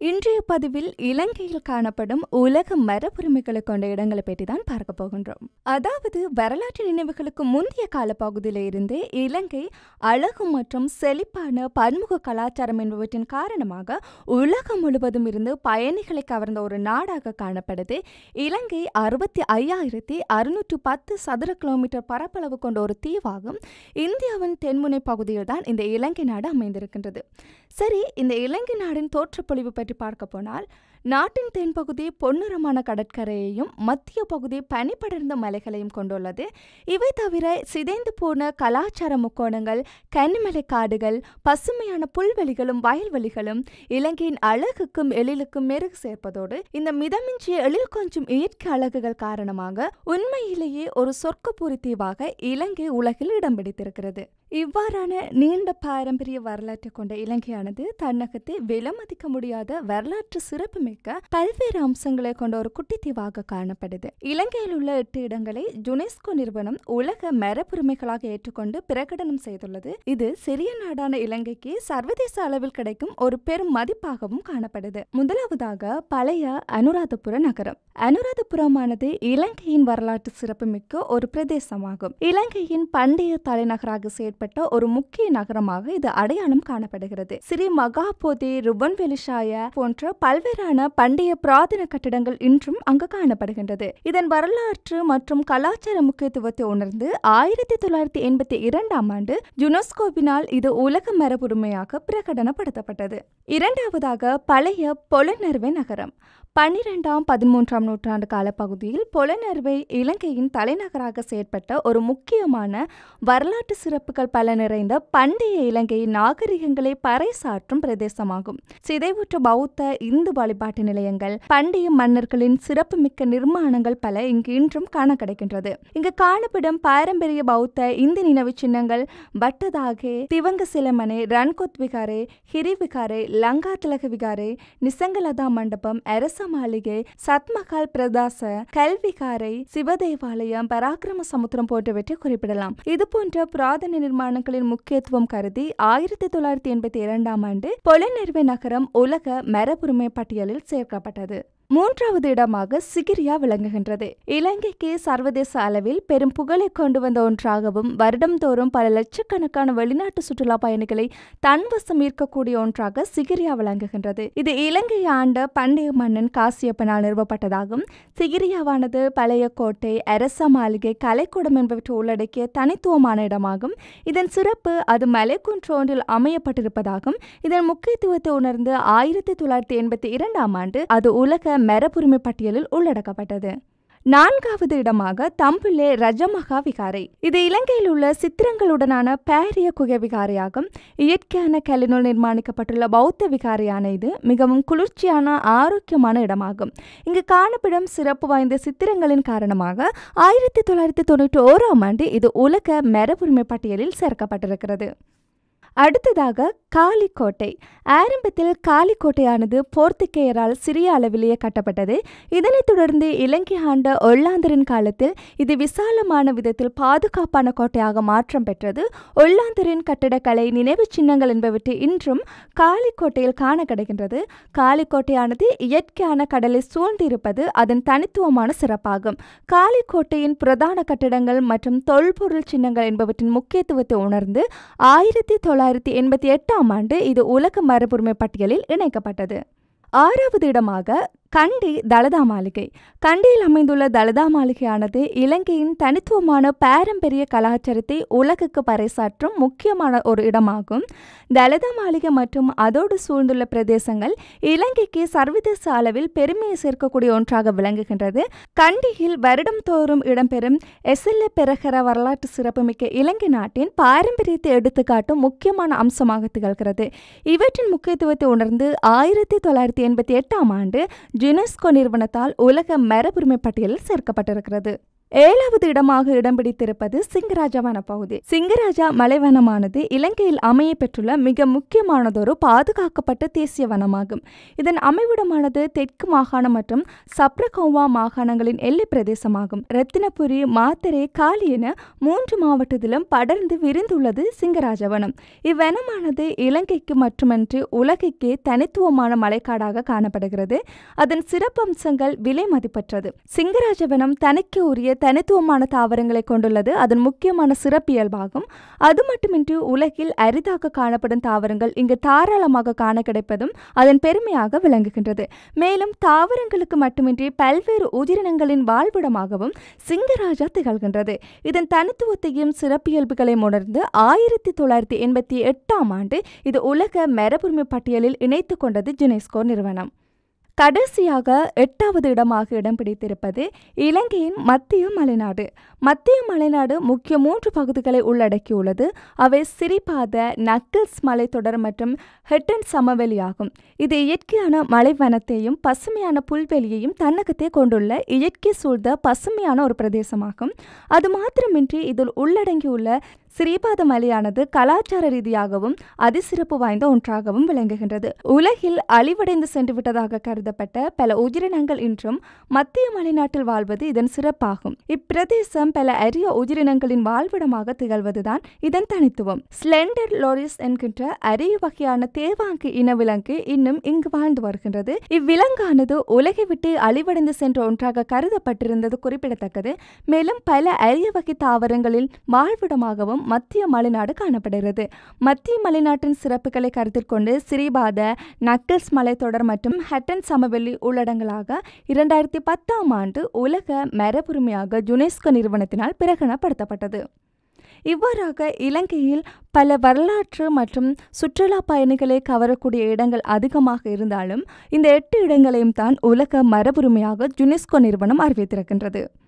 இன்றைய பதிவில் இலங்கையில் காணப்படும் உலக மரபுரிமைகளை கொண்ட இடங்களை பற்றி தான் பார்க்க போகின்றோம் அதாவது வரலாற்று நினைவுகளுக்கு முந்தைய காலப்பகுதியில் இருந்தே இலங்கை அழகு மற்றும் செழிப்பான பன்முக கலாச்சாரம் என்பவற்றின் காரணமாக உலகம் முழுவதும் இருந்து பயணிகளை கவர்ந்த ஒரு நாடாக காணப்படுது இலங்கை அறுபத்தி ஐயாயிரத்தி அறுநூற்று பத்து சதுர கிலோமீட்டர் பரப்பளவு கொண்ட ஒரு தீவாகும் இந்தியாவின் தென்முனை பகுதியில் தான் இந்த இலங்கை நாடு அமைந்திருக்கின்றது சரி இந்த இலங்கை நாடின் தோற்றப்பொழிவு பற்றி பார்க்க போனால் நாட்டின் தென்பகுதி பொன்னிறமான கடற்கரையையும் மத்திய பகுதி பனிப்படர்ந்த மலைகளையும் கொண்டுள்ளது இவை தவிர சிதைந்து போன கலாச்சார முக்கோணங்கள் கன்னிமலை காடுகள் பசுமையான புல்வெளிகளும் வயல்வெளிகளும் இலங்கையின் அழகுக்கும் எழிலுக்கும் மெருகு சேர்ப்பதோடு இந்த மிதமிஞ்சிய எழில் கொஞ்சம் இயற்கை அழகுகள் காரணமாக உண்மையிலேயே ஒரு சொர்க்கபூரி தீவாக இலங்கை உலகில் இடம் பிடித்திருக்கிறது இவ்வாறான நீண்ட பாரம்பரிய வரலாற்றை கொண்ட இலங்கையானது தன்னகத்தை விலமதிக்க முடியாத வரலாற்று சிறப்புமிக்க பல்வேறு அம்சங்களை கொண்ட ஒரு குட்டி தீவாக காணப்படுது இலங்கையில் உள்ள எட்டு இடங்களை யுனெஸ்கோ நிறுவனம் உலக மரபுரிமைகளாக ஏற்றுக்கொண்டு பிரகடனம் செய்துள்ளது இது சிறிய நாடான இலங்கைக்கு சர்வதேச அளவில் கிடைக்கும் ஒரு பெரும் மதிப்பாகவும் காணப்படுது முதலாவதாக பழைய அனுராதபுர நகரம் அனுராதபுரமானது இலங்கையின் வரலாற்று சிறப்புமிக்க ஒரு பிரதேசமாகும் இலங்கையின் பண்டைய தலைநகராக செயற்பட்ட ஒரு முக்கிய நகரமாக இது அடையாளம் காணப்படுகிறது ஸ்ரீ மகாபோதி ருவன்வெலிஷாய போன்ற பல்வேறான பண்டைய பிரார்த்தன கட்டிடங்கள் இன்றும் அங்கு காணப்படுகின்றது இதன் வரலாற்று மற்றும் கலாச்சார முக்கியத்துவத்தை உணர்ந்து ஆயிரத்தி தொள்ளாயிரத்தி எண்பத்தி இரண்டாம் ஆண்டு யுனெஸ்கோவினால் இது உலக மரபுரிமையாக பிரகடனப்படுத்தப்பட்டது இரண்டாவதாக பழைய பொலனர்வே நகரம் பன்னிரெண்டாம் பதிமூன்றாம் நூற்றாண்டு காலப்பகுதியில் பொலனர்வை இலங்கையின் தலைநகராக செயற்பட்ட ஒரு முக்கியமான வரலாற்று சிறப்புகள் பல நிறைந்த பண்டைய இலங்கையின் நாகரிகங்களை பறைசாற்றும் பிரதேசமாகும் சிதைவுற்ற பௌத்த இந்து வழிபாட்டு நிலையங்கள் பண்டைய மன்னர்களின் சிறப்புமிக்க நிர்மாணங்கள் பல இங்கு இன்றும் காண கிடைக்கின்றது இங்கு காணப்படும் பாரம்பரிய பௌத்த இந்து நினைவு சின்னங்கள் பட்டதாகே திவங்க சிலமனை ரன்கொத் விகாரே ஹிரி விகாரே லங்கா திலக விகாரே நிசங்கலதா மண்டபம் அரச மாளிகை சத்மகால் பிரதாச கல்விகாரை சிவதேவாலயம் பராக்கிரம சமுத்திரம் போன்றவற்றை குறிப்பிடலாம் இது போன்ற புராதன நிர்மாணங்களின் முக்கியத்துவம் கருதி ஆயிரத்தி தொள்ளாயிரத்தி எண்பத்தி இரண்டாம் ஆண்டு பொலனெர்வே நகரம் உலக மரபுரிமை பட்டியலில் சேர்க்கப்பட்டது மூன்றாவது இடமாக சிகிரியா விளங்குகின்றது இலங்கைக்கு சர்வதேச அளவில் பெரும் புகழை கொண்டு வந்த ஒன்றாகவும் வருடம்தோறும் பல லட்சக்கணக்கான வெளிநாட்டு சுற்றுலா பயணிகளை தன்வசம் ஈர்க்கக்கூடிய ஒன்றாக சிகிரியா விளங்குகின்றது இது இலங்கை ஆண்ட பண்டைய மன்னன் காசியப்பனால் நிறுவப்பட்டதாகும் சிகிரியாவானது பழைய கோட்டை அரச மாளிகை கலைக்கூடம் என்பவற்றை உள்ளடக்கிய தனித்துவமான இடமாகும் இதன் சிறப்பு அது மலைக்குன்று ஒன்றில் அமையப்பட்டிருப்பதாகும் இதன் முக்கியத்துவத்தை உணர்ந்து ஆயிரத்தி தொள்ளாயிரத்தி எண்பத்தி இரண்டாம் ஆண்டு அது உலக மரபுரிமை பட்டியலில் உள்ளடக்கப்பட்டது நான்காவது இடமாக தம்புலே ரஜமகா விகாரை இது இலங்கையில் உள்ள சித்திரங்களுடனான பாரிய குகை விகாரையாகும் இயற்கையான கல்லினுள் நிர்மாணிக்கப்பட்டுள்ள பௌத்த விகாரையான இது மிகவும் குளிர்ச்சியான ஆரோக்கியமான இடமாகும் இங்கு காணப்படும் சிறப்பு வாய்ந்த சித்திரங்களின் காரணமாக ஆயிரத்தி தொள்ளாயிரத்தி தொண்ணூற்றி ஓராம் ஆண்டு இது உலக மரபுரிமை பட்டியலில் சேர்க்கப்பட்டிருக்கிறது அடுத்ததாக காலிக்கோட்டை ஆரம்பத்தில் காலிக்கோட்டையானது போர்த்துகேயரால் சிறிய அளவிலேயே கட்டப்பட்டது இதனைத் தொடர்ந்து இலங்கை ஆண்ட ஒல்லாந்தரின் காலத்தில் இது விசாலமான விதத்தில் பாதுகாப்பான கோட்டையாக மாற்றம் பெற்றது ஒல்லாந்தரின் கட்டிடக்கலை நினைவு சின்னங்கள் என்பவற்றை இன்றும் காலிக்கோட்டையில் காண கிடைக்கின்றது காலிக்கோட்டையானது இயற்கையான கடலை சூழ்ந்திருப்பது அதன் தனித்துவமான சிறப்பாகும் காலிக்கோட்டையின் பிரதான கட்டிடங்கள் மற்றும் தொல்பொருள் சின்னங்கள் என்பவற்றின் முக்கியத்துவத்தை உணர்ந்து ஆயிரத்தி தொள்ளாயிரத்தி எண்பத்தி எட்டாம் ஆண்டு இது உலக மரபுரிமை பட்டியலில் இணைக்கப்பட்டது ஆறாவது இடமாக கண்டி தலதா மாளிகை கண்டியில் அமைந்துள்ள தலதா மாளிகையானது இலங்கையின் தனித்துவமான பாரம்பரிய கலாச்சாரத்தை உலகுக்கு பறைசாற்றும் முக்கியமான ஒரு இடமாகும் தலதா மாளிகை மற்றும் அதோடு சூழ்ந்துள்ள பிரதேசங்கள் இலங்கைக்கு சர்வதேச அளவில் பெருமையை சேர்க்கக்கூடிய ஒன்றாக விளங்குகின்றது கண்டியில் வருடம் தோறும் இடம்பெறும் எஸ்எல்ஏ பெரகர வரலாற்று சிறப்புமிக்க இலங்கை நாட்டின் பாரம்பரியத்தை எடுத்துக்காட்டும் முக்கியமான அம்சமாக திகழ்கிறது இவற்றின் முக்கியத்துவத்தை உணர்ந்து ஆயிரத்தி தொள்ளாயிரத்தி எண்பத்தி எட்டாம் ஆண்டு யுனெஸ்கோ நிறுவனத்தால் உலக மரபுரிமை பட்டியலில் சேர்க்கப்பட்டிருக்கிறது ஏழாவது இடமாக இடம் பிடித்திருப்பது சிங்கராஜா வனப்பகுதி சிங்கராஜா மலைவனமானது இலங்கையில் அமைய பெற்றுள்ள மிக முக்கியமானதொரு பாதுகாக்கப்பட்ட தேசிய வனமாகும் இதன் அமைவிடமானது தெற்கு மாகாணம் மற்றும் சப்ரகோவா மாகாணங்களின் எல்லை பிரதேசமாகும் ரத்தினபுரி மாத்தரே காலி என மூன்று மாவட்டத்திலும் படர்ந்து விரிந்துள்ளது சிங்கராஜ வனம் இவ்வனமானது இலங்கைக்கு மட்டுமன்றி உலகிற்கே தனித்துவமான மலைக்காடாக காணப்படுகிறது அதன் சிறப்பம்சங்கள் விலை மதிப்பற்றது சிங்கராஜ வனம் தனக்கு உரிய தனித்துவமான தாவரங்களை கொண்டுள்ளது அதன் முக்கியமான சிறப்பியல்பாகும் அது மட்டுமின்றி உலகில் அரிதாக காணப்படும் தாவரங்கள் இங்கு தாராளமாக காண கிடைப்பதும் அதன் பெருமையாக விளங்குகின்றது மேலும் தாவரங்களுக்கு மட்டுமின்றி பல்வேறு உயிரினங்களின் வாழ்விடமாகவும் சிங்கராஜா திகழ்கின்றது இதன் தனித்துவத்தையும் சிறப்பியல்புகளையும் உணர்ந்து ஆயிரத்தி தொள்ளாயிரத்தி எண்பத்தி எட்டாம் ஆண்டு இது உலக மரபுரிமை பட்டியலில் இணைத்து கொண்டது யுனெஸ்கோ நிறுவனம் கடைசியாக எட்டாவது இடமாக இடம் பிடித்திருப்பது இலங்கையின் மத்திய மலைநாடு மத்திய மலைநாடு முக்கிய மூன்று பகுதிகளை உள்ளடக்கியுள்ளது அவை சிரிபாத நக்கிள்ஸ் மலைத்தொடர் மற்றும் ஹெட்டன் சமவெளியாகும் இது இயற்கையான மலைவனத்தையும் பசுமையான புல்வெளியையும் தன்னகத்தே கொண்டுள்ள இயற்கை சூழ்ந்த பசுமையான ஒரு பிரதேசமாகும் அது மாத்திரமின்றி இதில் உள்ளடங்கியுள்ள சிறிபாத மலையானது கலாச்சார ரீதியாகவும் அதிசிறப்பு வாய்ந்த ஒன்றாகவும் விளங்குகின்றது உலகில் அழிவடைந்து சென்று விட்டதாக கருதப்பட்ட பல உயிரினங்கள் இன்றும் மத்திய மலைநாட்டில் வாழ்வது இதன் சிறப்பாகும் இப்பிரதேசம் பல அரிய உயிரினங்களின் வாழ்விடமாக திகழ்வதுதான் இதன் தனித்துவம் ஸ்லெண்டர் லோரிஸ் என்கின்ற அரிய வகையான தேவாங்கு இன விலங்கு இன்னும் இங்கு வாழ்ந்து வருகின்றது இவ்விலங்கானது உலகை விட்டு அழிவடைந்து சென்ற ஒன்றாக கருதப்பட்டிருந்தது குறிப்பிடத்தக்கது மேலும் பல அரிய வகை தாவரங்களின் வாழ்விடமாகவும் மத்திய மலைநாடு காணப்படுகிறது மத்திய மலைநாட்டின் சிறப்புகளை கருத்தில் கொண்டு சிறிபாத நக்கிள்ஸ் மலைத்தொடர் மற்றும் ஹட்டன் சமவெளி உள்ளடங்களாக இரண்டாயிரத்தி பத்தாம் ஆண்டு உலக மரபுரிமையாக யுனெஸ்கோ நிறுவனத்தினால் பிரகடனப்படுத்தப்பட்டது இவ்வாறாக இலங்கையில் பல வரலாற்று மற்றும் சுற்றுலா பயணிகளை கவரக்கூடிய இடங்கள் அதிகமாக இருந்தாலும் இந்த எட்டு இடங்களையும் தான் உலக மரபுரிமையாக யுனெஸ்கோ நிறுவனம் அறிவித்திருக்கின்றது